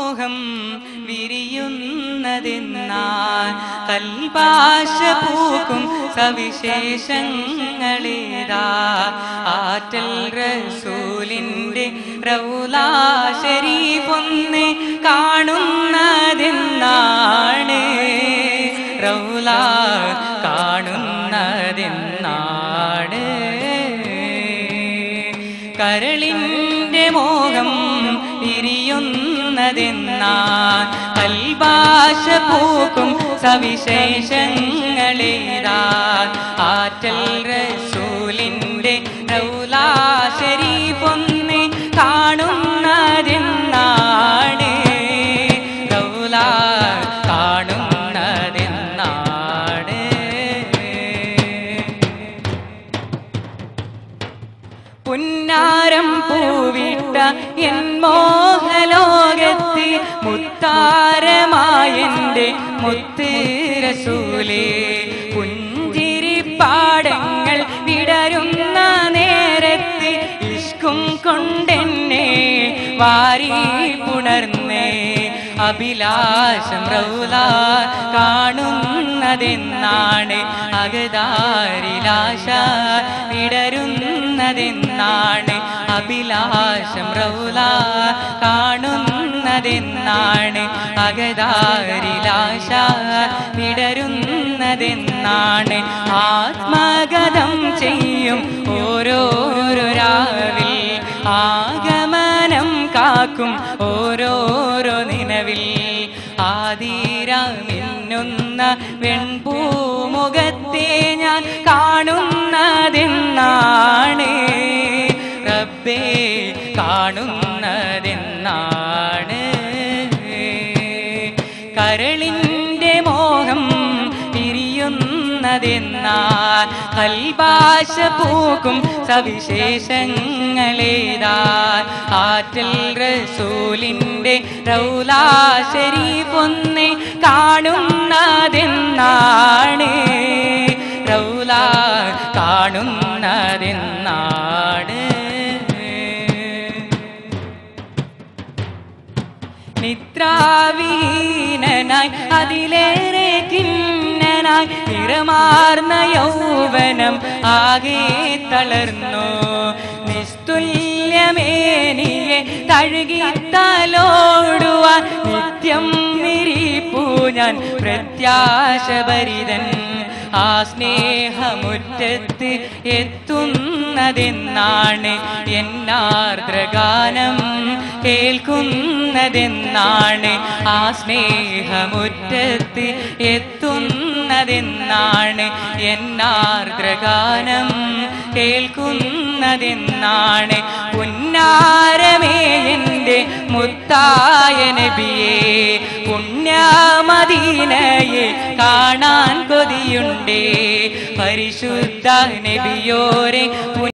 മോഹം വിരിയുന്നതെന്നാൽ കൽഭാഷ പൂക്കും സവിശേഷങ്ങളേതാ ആറ്റൽ റസൂലിൻ്റെ റൗലാ ശരീഫൊന്ന് കാണുന്നതെന്നാണ് റൗല കാണുന്നതെന്നാണ് കരളിൻ്റെ മോഹം വിരിയുന്നതെന്നാ കൽഭാഷ പൂക്കും സവിശേഷങ്ങളേതാ ആറ്റൽ റസൂലിൻ്റെ റൗലാ ശരീഫൊന്ന് കാണുന്നതെന്നാണ് റൗല കാണുന്നതെന്നാണ് പുന്നാരം പൂവിട്ട എൻ മോഹലോകത്ത് മുത്താരമായന്റെ മുത്ത് രസൂലേ പുഞ്ചിരിപ്പാടങ്ങൾ വിടരുന്ന നേരത്ത് ഇഷ്കും കൊണ്ടെന്നെ വാരി പുണർന്നേ അഭിലാഷം റൗല കാണുന്നതെന്നാണ് അകതാരിലാശ വിടരുന്നതെന്നാണ് അഭിലാഷം റൗല കാണുന്നതെന്നാണ് അകതാരിലാശ വിടരുന്നതെന്നാണ് ആത്മഗതം ചെയ്യും ഓരോരോ രാവിൽ ആഗമനം കാക്കും ഓരോരോ നിലവിൽ ആതിര മിന്നുന്ന വെൺപൂമുഖത്തെ ഞാൻ കാണുന്നതെന്നാണ് റബ്ബേ കാണുന്നതെന്നാണ് കരളിൻ്റെ മോഹം പിരിയുന്നതെന്നാൽ കൽഭാഷ പൂക്കും സവിശേഷങ്ങളേതാ ആറ്റൽ റസൂലിൻ്റെ റൗലാ ശരീഫൊന്ന് കാണുന്നതെന്നാണ് റൗല കാണുന്നതെന്നാണ് നിദ്രാവീനനായി അതിലേറെ കിന്നനായി നിറമാർന്ന യൗവനം ആകെ തളർന്നു നിസ്തുല്യമേനിയെ തഴുകി തലോടുവാൻ നിത്യം നിരീപ്പൂ ഞാൻ പ്രത്യാശഭരിതൻ ആ സ്നേഹമുറ്റത്ത് എത്തുന്നതെന്നാണ് എന്നാർദ്രഗാനം കേൾക്കുന്നതെന്നാണ് ആ സ്നേഹമുറ്റത്ത് എത്തുന്നതെന്നാണ് എന്നാർദ്രഗാനം കേൾക്കുന്നതെന്നാണ് പുന്നാരമേ എൻ്റെ മുത്തായ നബിയെ പുണ്യമദീനയെ കാണാൻ കൊതിയുണ്ടേ പരിശുദ്ധ നബിയോരെ